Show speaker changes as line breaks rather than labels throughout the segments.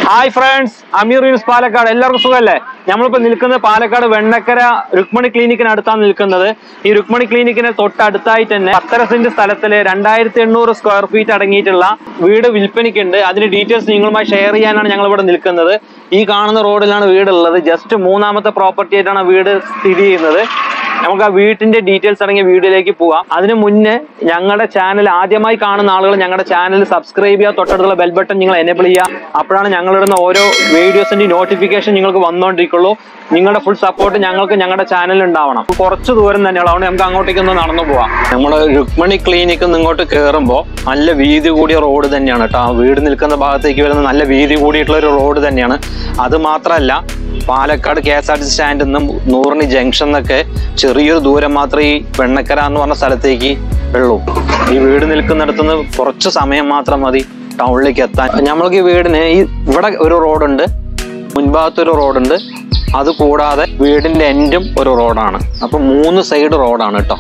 hi friends Ameer യൂസ് പാലക്കാട് എല്ലാവർക്കും സുഖമല്ലേ നമ്മളിപ്പോ നിൽക്കുന്നത് പാലക്കാട് വെണ്ണക്കര രുക്മണി ക്ലിനിക്കിന് അടുത്താണ് നിൽക്കുന്നത് ഈ രുക്മണി ക്ലിനിക്കിന് തൊട്ടടുത്തായിട്ട് തന്നെ പത്തര സെന്റ് സ്ഥലത്തില് രണ്ടായിരത്തി എണ്ണൂറ് സ്ക്വയർ ഫീറ്റ് അടങ്ങിയിട്ടുള്ള വീട് വിൽപ്പനയ്ക്കുണ്ട് അതിന്റെ ഡീറ്റെയിൽസ് നിങ്ങളുമായി ഷെയർ ചെയ്യാനാണ് ഞങ്ങൾ ഇവിടെ നിൽക്കുന്നത് ഈ കാണുന്ന റോഡിലാണ് വീടുള്ളത് ജസ്റ്റ് മൂന്നാമത്തെ പ്രോപ്പർട്ടി ആയിട്ടാണ് ആ വീട് സ്ഥിതി ചെയ്യുന്നത് നമുക്ക് ആ വീട്ടിന്റെ ഡീറ്റെയിൽസ് അടങ്ങിയ വീഡിയോയിലേക്ക് പോവാം അതിനു മുന്നേ ഞങ്ങളുടെ ചാനൽ ആദ്യമായി കാണുന്ന ആളുകൾ ഞങ്ങളുടെ ചാനൽ സബ്സ്ക്രൈബ് ചെയ്യുക തൊട്ടടുത്തുള്ള ബെൽ ബട്ടൺ നിങ്ങൾ എനേബിൾ ചെയ്യുക അപ്പോഴാണ് ഞങ്ങളിടുന്ന ഓരോ വീഡിയോസിന്റെ നോട്ടിഫിക്കേഷൻ നിങ്ങൾക്ക് വന്നുകൊണ്ടിരിക്കുള്ളൂ നിങ്ങളുടെ ഫുൾ സപ്പോർട്ട് ഞങ്ങൾക്ക് ഞങ്ങളുടെ ചാനലിൽ ഉണ്ടാവണം കുറച്ച് ദൂരം തന്നെയാണ് അതുകൊണ്ട് നമുക്ക് അങ്ങോട്ടേക്ക് ഒന്ന് നടന്നു പോവാം നമ്മുടെ രുക്മണി ക്ലിനിക്ക് ഇങ്ങോട്ട് കയറുമ്പോൾ നല്ല വീതി കൂടിയ റോഡ് തന്നെയാണ് കേട്ടോ ആ വീട് നിൽക്കുന്ന ഭാഗത്തേക്ക് വരുന്ന നല്ല വീതി കൂടിയിട്ടുള്ള ഒരു റോഡ് തന്നെയാണ് അത് മാത്രമല്ല Palakkad K S R T C സ്റ്റാൻഡിൽ നിന്നും നൂറിന് ജംഗ്ഷൻ എന്നൊക്കെ ചെറിയൊരു ദൂരം മാത്രമേ ഈ വെണ്ണക്കര എന്ന് പറഞ്ഞ സ്ഥലത്തേക്ക് ഉള്ളൂ ഈ വീട് നിൽക്കുന്നിടത്തുനിന്ന് കുറച്ച് സമയം മാത്രം മതി ടൗണിലേക്ക് എത്താൻ നമ്മൾക്ക് ഈ വീടിന് ഈ ഇവിടെ ഒരു റോഡുണ്ട് മുൻഭാഗത്തൊരു റോഡുണ്ട് അത് കൂടാതെ വീടിന്റെ എൻഡും ഒരു റോഡാണ് അപ്പൊ മൂന്ന് സൈഡ് റോഡാണ് കേട്ടോ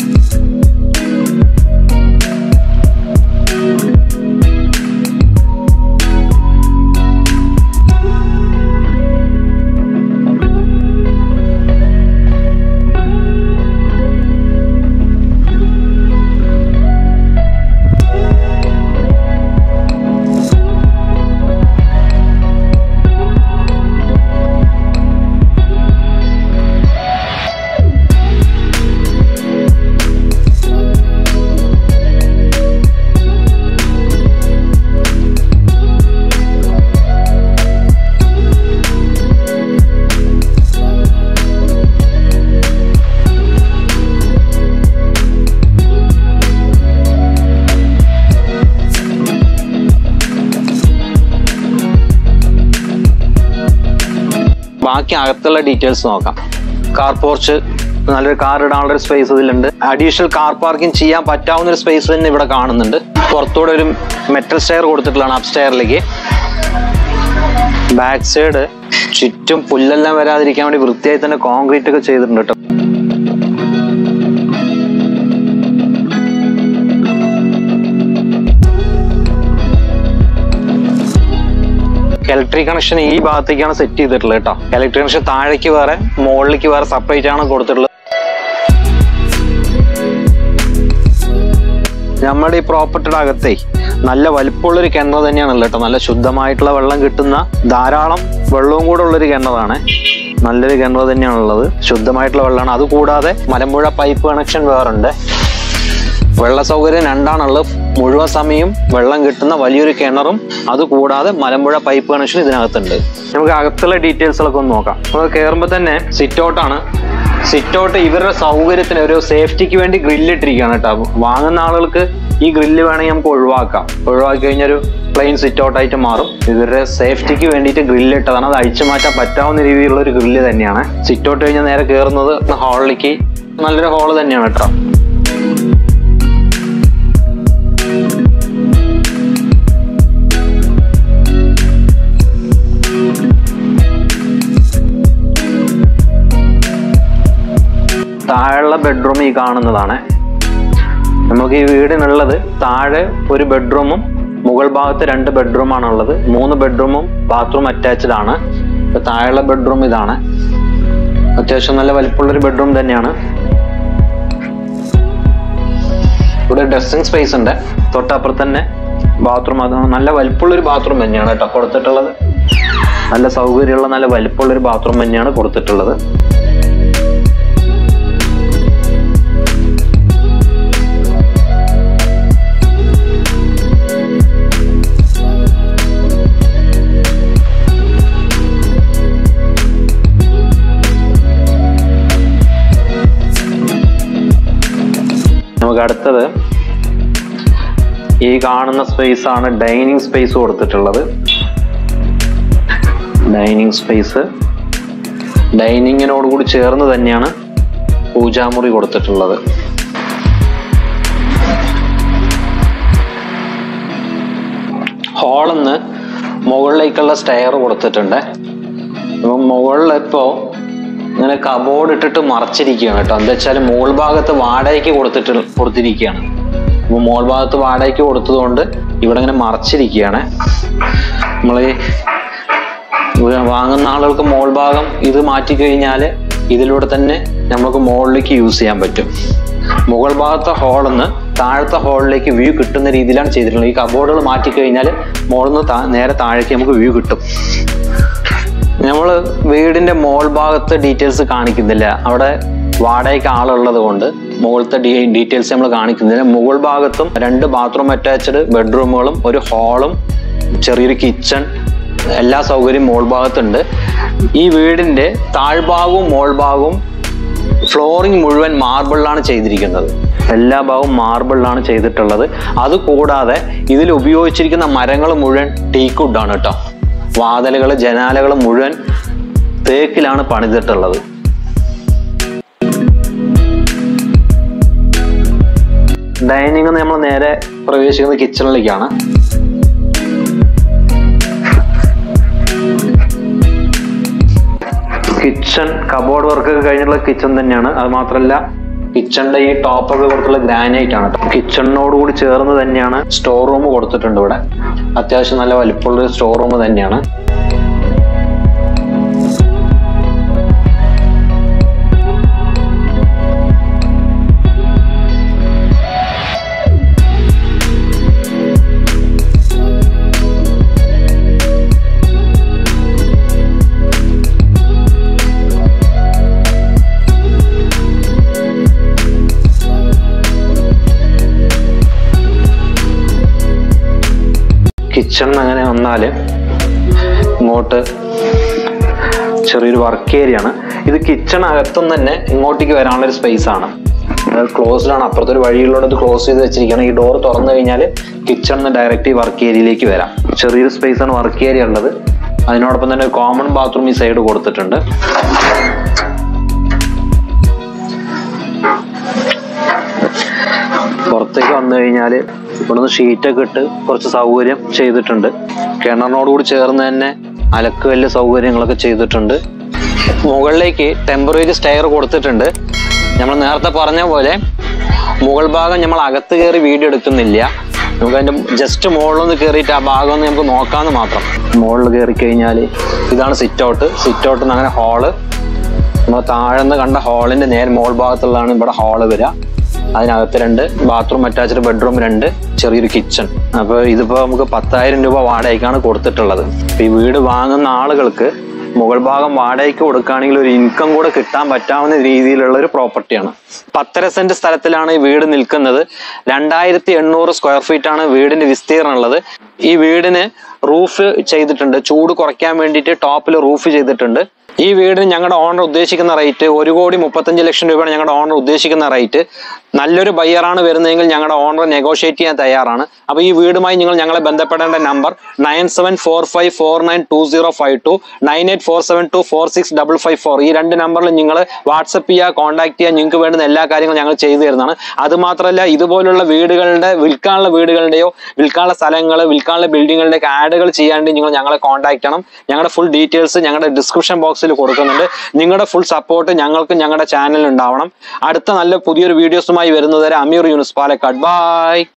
ബാക്കി അകത്തുള്ള ഡീറ്റെയിൽസ് നോക്കാം കാർ പോർച്ച് നല്ലൊരു കാർ ഇടാനുള്ള ഒരു സ്പേസ് ഇതിലുണ്ട് അഡീഷണൽ കാർ പാർക്കിംഗ് ചെയ്യാൻ പറ്റാവുന്ന ഒരു സ്പേസ് തന്നെ ഇവിടെ കാണുന്നുണ്ട് പുറത്തൂടെ ഒരു മെറ്റൽ സ്റ്റെയർ കൊടുത്തിട്ടുള്ളതാണ് അപ് സ്റ്റെയറിലേക്ക് ബാക്ക് സൈഡ് ചുറ്റും പുല്ലെല്ലാം വരാതിരിക്കാൻ വേണ്ടി വൃത്തിയായി തന്നെ കോൺക്രീറ്റ് ഒക്കെ ചെയ്തിട്ടുണ്ട് കേട്ടോ ഇലക്ട്രിക് കണക്ഷൻ ഈ ഭാഗത്തേക്കാണ് സെറ്റ് ചെയ്തിട്ടുള്ളത് കേട്ടോ ഇലക്ട്രിക് കണക്ഷൻ താഴേക്ക് വേറെ മുകളിലേക്ക് വേറെ സെപ്പറേറ്റ് ആണ് കൊടുത്തിട്ടുള്ളത് നമ്മുടെ ഈ പ്രോപ്പർട്ടിയുടെ അകത്തേ നല്ല വലിപ്പമുള്ളൊരു കിണർ തന്നെയാണല്ലോ കേട്ടോ നല്ല ശുദ്ധമായിട്ടുള്ള വെള്ളം കിട്ടുന്ന ധാരാളം വെള്ളവും കൂടെ ഉള്ളൊരു കിണറാണ് നല്ലൊരു കിണർ തന്നെയാണുള്ളത് ശുദ്ധമായിട്ടുള്ള വെള്ളമാണ് അതുകൂടാതെ മലമ്പുഴ പൈപ്പ് കണക്ഷൻ വേറുണ്ട് വെള്ള സൗകര്യം രണ്ടാണുള്ളത് മുഴുവൻ സമയം വെള്ളം കിട്ടുന്ന വലിയൊരു കിണറും അതുകൂടാതെ മലമ്പുഴ പൈപ്പ് കണക്ഷൻ ഇതിനകത്തുണ്ട് നമുക്ക് അകത്തുള്ള ഡീറ്റെയിൽസുകളൊക്കെ ഒന്ന് നോക്കാം നമുക്ക് കയറുമ്പോൾ തന്നെ സിറ്റ് ഔട്ടാണ് സിറ്റ് ഔട്ട് ഇവരുടെ സൗകര്യത്തിന് ഒരു സേഫ്റ്റിക്ക് വേണ്ടി ഗ്രില്ല് ഇട്ടിരിക്കുകയാണ് കേട്ടോ വാങ്ങുന്ന ആളുകൾക്ക് ഈ ഗ്രില്ല് വേണമെങ്കിൽ നമുക്ക് ഒഴിവാക്കാം ഒഴിവാക്കി കഴിഞ്ഞാൽ ഒരു പ്ലെയിൻ സിറ്റ് ഔട്ട് ആയിട്ട് മാറും ഇവരുടെ സേഫ്റ്റിക്ക് വേണ്ടിയിട്ട് ഗ്രില്ല് ഇട്ടതാണ് അത് അഴിച്ചു മാറ്റാൻ പറ്റാവുന്ന രീതിയിലുള്ള ഒരു ഗ്രില്ല് തന്നെയാണ് സിറ്റ് ഔട്ട് കഴിഞ്ഞാൽ നേരെ കയറുന്നത് ഹാളിലേക്ക് നല്ലൊരു ഹാള് തന്നെയാണ് കേട്ടോ താഴെയുള്ള ബെഡ്റൂം ഈ കാണുന്നതാണ് നമുക്ക് ഈ വീടിനുള്ളത് താഴെ ഒരു ബെഡ്റൂമും മുകൾ ഭാഗത്ത് രണ്ട് ബെഡ്റൂമാണ് ഉള്ളത് മൂന്ന് ബെഡ്റൂമും ബാത്റൂം അറ്റാച്ച്ഡ് ആണ് ഇപ്പൊ താഴെയുള്ള ബെഡ്റൂം ഇതാണ് അത്യാവശ്യം നല്ല വലിപ്പമുള്ളൊരു ബെഡ്റൂം തന്നെയാണ് ഇവിടെ ഡ്രസ്സിംഗ് സ്പേസ് ഉണ്ട് തൊട്ടപ്പുറത്ത് തന്നെ ബാത്റൂം അത് നല്ല വലിപ്പമുള്ളൊരു ബാത്റൂം തന്നെയാണ് കേട്ടോ കൊടുത്തിട്ടുള്ളത് നല്ല സൗകര്യമുള്ള നല്ല വലിപ്പമുള്ളൊരു ബാത്റൂം തന്നെയാണ് കൊടുത്തിട്ടുള്ളത് നമുക്ക് അടുത്തത് ഈ കാണുന്ന സ്പേസ് ആണ് ഡൈനിങ് സ്പേസ് കൊടുത്തിട്ടുള്ളത് ഡൈനിങ് സ്പേസ് ഡൈനിങ്ങിനോട് കൂടി ചേർന്ന് തന്നെയാണ് പൂജാമുറി കൊടുത്തിട്ടുള്ളത് ഹാളിന്ന് മുകളിലേക്കുള്ള സ്റ്റെയർ കൊടുത്തിട്ടുണ്ട് അപ്പം മുകളിൽ ഇപ്പോ ഇങ്ങനെ കബോർഡ് ഇട്ടിട്ട് മറച്ചിരിക്കുകയാണ് കേട്ടോ എന്താ വെച്ചാൽ മോൾ ഭാഗത്ത് വാടകയ്ക്ക് കൊടുത്തിട്ട് കൊടുത്തിരിക്കുകയാണ് അപ്പോൾ മോൾ ഭാഗത്ത് വാടകയ്ക്ക് കൊടുത്തതുകൊണ്ട് ഇവിടെ ഇങ്ങനെ മറച്ചിരിക്കുകയാണ് നമ്മൾ വ- വാങ്ങുന്ന ആളുകൾക്ക് മോൾ ഭാഗം ഇത് മാറ്റി കഴിഞ്ഞാൽ ഇതിലൂടെ തന്നെ നമുക്ക് മുകളിലേക്ക് യൂസ് ചെയ്യാൻ പറ്റും മുകൾ ഭാഗത്തെ ഹോളിൽ നിന്ന് താഴത്തെ ഹോളിലേക്ക് വ്യൂ കിട്ടുന്ന രീതിയിലാണ് ചെയ്തിട്ടുള്ളത് ഈ കബോർഡുകൾ മാറ്റി കഴിഞ്ഞാൽ മുകളിൽ നിന്ന് താ- നേരെ താഴേക്ക് നമുക്ക് വ്യൂ കിട്ടും നമ്മൾ വീടിന്റെ മോൾ ഭാഗത്ത് ഡീറ്റെയിൽസ് കാണിക്കുന്നില്ല അവിടെ വാടകയ്ക്ക് ആളുള്ളത് കൊണ്ട് മുകളിലത്തെ ഡീറ്റെയിൽസ് നമ്മൾ കാണിക്കുന്നില്ല മുകൾ ഭാഗത്തും രണ്ട് ബാത്റൂം അറ്റാച്ച്ഡ് ബെഡ്റൂമുകളും ഒരു ഹാളും ചെറിയൊരു കിച്ചൺ എല്ലാ സൗകര്യവും മോൾ ഭാഗത്തുണ്ട് ഈ വീടിന്റെ താഴ്ഭാഗവും മോൾ ഭാഗവും ഫ്ലോറിംഗ് മുഴുവൻ മാർബിളിലാണ് ചെയ്തിരിക്കുന്നത് എല്ലാ ഭാഗവും മാർബിളിലാണ് ചെയ്തിട്ടുള്ളത് അത് കൂടാതെ ഇതിൽ ഉപയോഗിച്ചിരിക്കുന്ന മരങ്ങൾ മുഴുവൻ ടീക്കുഡാണ് കേട്ടോ വാതിലുകൾ ജനാലകൾ മുഴുവൻ തേക്കിലാണ് പണിതിട്ടുള്ളത് ഡൈനിങ് നമ്മൾ നേരെ പ്രവേശിക്കുന്നത് കിച്ചണിലേക്കാണ് കിച്ചൺ കബോർഡ് വർക്ക് ഒക്കെ കഴിഞ്ഞിട്ടുള്ള കിച്ചൺ തന്നെയാണ് അത് മാത്രമല്ല കിച്ചണിന്റെ ഈ ടോപ്പ് ഒക്കെ കൊടുത്തുള്ള ഗ്രാനൈറ്റ് ആണ് കേട്ടോ കിച്ചണിനോട് കൂടി ചേർന്ന് തന്നെയാണ് സ്റ്റോർ റൂം കൊടുത്തിട്ടുണ്ട് ഇവിടെ അത്യാവശ്യം നല്ല വലിപ്പമുള്ള ഒരു സ്റ്റോർ റൂം തന്നെയാണ് കിച്ചൺ അങ്ങനെ വന്നാൽ ഇങ്ങോട്ട് ചെറിയൊരു വർക്ക് ഏരിയ ആണ് ഇത് കിച്ചൺ അകത്തും തന്നെ ഇങ്ങോട്ടേക്ക് വരാനുള്ള ഒരു സ്പേസ് ആണ് ക്ലോസ്ഡ് ആണ് അപ്പുറത്തെ ഒരു വഴിയിലൂടെ ഇത് ക്ലോസ് ചെയ്ത് വെച്ചിരിക്കുകയാണ് ഈ ഡോർ തുറന്നു കഴിഞ്ഞാൽ കിച്ചണിന് ഡയറക്റ്റ് ഈ വർക്ക് ഏരിയയിലേക്ക് വരാം ചെറിയൊരു സ്പേസ് ആണ് വർക്ക് ഏരിയ ഉള്ളത് അതിനോടൊപ്പം തന്നെ ഒരു കോമൺ ബാത്റൂം ഈ സൈഡ് കൊടുത്തിട്ടുണ്ട് പുറത്തേക്ക് വന്നു കഴിഞ്ഞാൽ ഇവിടുന്ന് ഷീറ്റൊക്കെ ഇട്ട് കുറച്ച് സൗകര്യം ചെയ്തിട്ടുണ്ട് കിണറിനോടുകൂടി ചേർന്ന് തന്നെ അലക്ക് വലിയ സൗകര്യങ്ങളൊക്കെ ചെയ്തിട്ടുണ്ട് മുകളിലേക്ക് ടെമ്പററി സ്റ്റെയർ കൊടുത്തിട്ടുണ്ട് നമ്മൾ നേരത്തെ പറഞ്ഞ പോലെ മുകൾ ഭാഗം നമ്മൾ അകത്ത് കയറി വീഡിയോ എടുക്കുന്നില്ല നമുക്ക് അതിന്റെ ജസ്റ്റ് മുകളിലൊന്ന് കയറിയിട്ട് ആ ഭാഗം ഒന്ന് നമുക്ക് നോക്കാമെന്ന് മാത്രം മുകളിൽ കയറി കഴിഞ്ഞാൽ ഇതാണ് സിറ്റ് ഔട്ട് സിറ്റ് ഔട്ട് അങ്ങനെ ഹാള് നമ്മൾ താഴെ നിന്ന് കണ്ട ഹാളിന്റെ നേരെ മോൾ ഭാഗത്തുള്ളതാണ് ഇവിടെ ഹാള് വരിക അതിനകത്ത് രണ്ട് ബാത്റൂം അറ്റാച്ച്ഡ് ബെഡ്റൂം രണ്ട് ചെറിയൊരു കിച്ചൺ അപ്പൊ ഇതിപ്പോ നമുക്ക് പത്തായിരം രൂപ വാടകയ്ക്കാണ് കൊടുത്തിട്ടുള്ളത് അപ്പൊ ഈ വീട് വാങ്ങുന്ന ആളുകൾക്ക് മുകൾ ഭാഗം വാടകയ്ക്ക് കൊടുക്കുകയാണെങ്കിൽ ഒരു ഇൻകം കൂടെ കിട്ടാൻ പറ്റാവുന്ന രീതിയിലുള്ള ഒരു പ്രോപ്പർട്ടിയാണ് പത്തര സെന്റ് സ്ഥലത്തിലാണ് ഈ വീട് നിൽക്കുന്നത് രണ്ടായിരത്തി എണ്ണൂറ് സ്ക്വയർ ഫീറ്റ് ആണ് വീടിന്റെ വിസ്തീർണം ഉള്ളത് ഈ വീടിന് റൂഫ് ചെയ്തിട്ടുണ്ട് ചൂട് കുറയ്ക്കാൻ വേണ്ടിയിട്ട് ടോപ്പിൽ റൂഫ് ചെയ്തിട്ടുണ്ട് ഈ വീടിന് ഞങ്ങളുടെ ഓണർ ഉദ്ദേശിക്കുന്ന റേറ്റ് ഒരു കോടി മുപ്പത്തഞ്ച് ലക്ഷം രൂപയാണ് ഞങ്ങളുടെ ഓണർ ഉദ്ദേശിക്കുന്ന റേറ്റ് നല്ലൊരു ബയ്യറാണ് വരുന്നതെങ്കിൽ ഞങ്ങളുടെ ഓണർ നെഗോഷിയേറ്റ് ചെയ്യാൻ തയ്യാറാണ് അപ്പോൾ ഈ വീടുമായി നിങ്ങൾ ഞങ്ങളെ ബന്ധപ്പെടേണ്ട number nine seven four five four nine two zero five two nine eight four seven two four six double five four ഈ രണ്ട് നമ്പറിൽ നിങ്ങൾ വാട്സപ്പ് ചെയ്യുക കോൺടാക്ട് ചെയ്യുക നിങ്ങൾക്ക് വേണ്ടുന്ന എല്ലാ കാര്യങ്ങളും ഞങ്ങൾ ചെയ്തു തരുന്നതാണ് അത് മാത്രമല്ല ഇതുപോലുള്ള വീടുകളുടെ വിൽക്കാനുള്ള വീടുകളുടെയോ വിൽക്കാനുള്ള സ്ഥലങ്ങൾ വിൽക്കാനുള്ള ബിൽഡിങ്ങുകളുടെ ആഡുകൾ ചെയ്യാണ്ട് നിങ്ങൾ ഞങ്ങളെ കോൺടാക്ട് ചെയ്യണം ഞങ്ങളുടെ ഫുൾ ഡീറ്റെയിൽസ് ഞങ്ങളുടെ ഡിസ്ക്രിപ്ഷൻ ബോക്സിൽ കൊടുക്കുന്നുണ്ട് നിങ്ങളുടെ ഫുൾ സപ്പോർട്ട് ഞങ്ങൾക്ക് ഞങ്ങളുടെ ചാനലിൽ ഉണ്ടാവണം അടുത്ത നല്ല പുതിയൊരു വീഡിയോസുമായി വരുന്നതുവരെ അമീർ യൂനുസ് പാലക്കാട് ബൈ